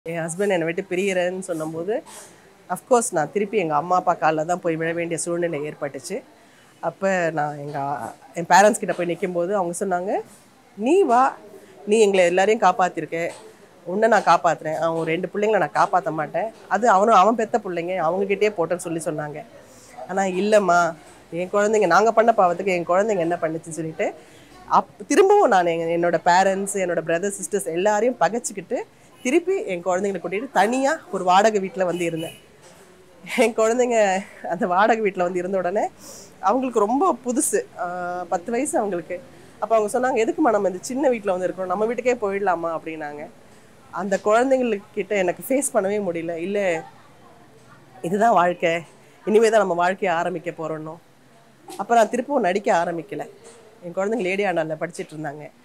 என் husband என்னை விட்டு பிரியறேன்னு சொன்னபோது அஃப்கோர்ஸ் நான் திருப்பி எங்கள் அம்மா அப்பா காலில் தான் போய் விழ வேண்டிய சூழ்நிலை ஏற்பட்டுச்சு அப்போ நான் எங்கள் என் பேரண்ட்ஸ் கிட்ட போய் நிக்கும்போது அவங்க சொன்னாங்க நீ வா நீ எங்களை எல்லாரையும் காப்பாற்றிருக்க உன்னை நான் காப்பாற்றுறேன் அவன் ரெண்டு பிள்ளைங்கள நான் காப்பாற்ற மாட்டேன் அது அவனும் அவன் பெத்த பிள்ளைங்க அவங்ககிட்டயே போட்டேன்னு சொல்லி சொன்னாங்க ஆனால் இல்லைம்மா என் குழந்தைங்க நாங்கள் பண்ண பாவத்துக்கு என் குழந்தைங்க என்ன பண்ணுச்சுன்னு சொல்லிட்டு அப் திரும்பவும் நான் எங்க- என்னோட பேரண்ட்ஸ் என்னோட பிரதர் சிஸ்டர்ஸ் எல்லாரையும் பகைச்சிக்கிட்டு திருப்பி என் குழந்தைங்களை கூட்டிகிட்டு தனியாக ஒரு வாடகை வீட்டில் வந்து இருந்தேன் என் குழந்தைங்க அந்த வாடகை வீட்டில் வந்து இருந்த உடனே அவங்களுக்கு ரொம்ப புதுசு ஆஹ் பத்து வயசு அவங்களுக்கு அப்போ அவங்க சொன்னாங்க எதுக்குமா நம்ம இந்த சின்ன வீட்டில் வந்து இருக்கிறோம் நம்ம வீட்டுக்கே போயிடலாமா அப்படின்னாங்க அந்த குழந்தைங்கக்கிட்ட எனக்கு ஃபேஸ் பண்ணவே முடியல இல்லை இதுதான் வாழ்க்கை இனிமே தான் நம்ம வாழ்க்கையை ஆரம்பிக்க போகிறோன்னோ அப்போ நான் திருப்பவும் நடிக்க ஆரம்பிக்கல என் குழந்தைங்க லேடி ஆண்டாலில் படிச்சிட்டு இருந்தாங்க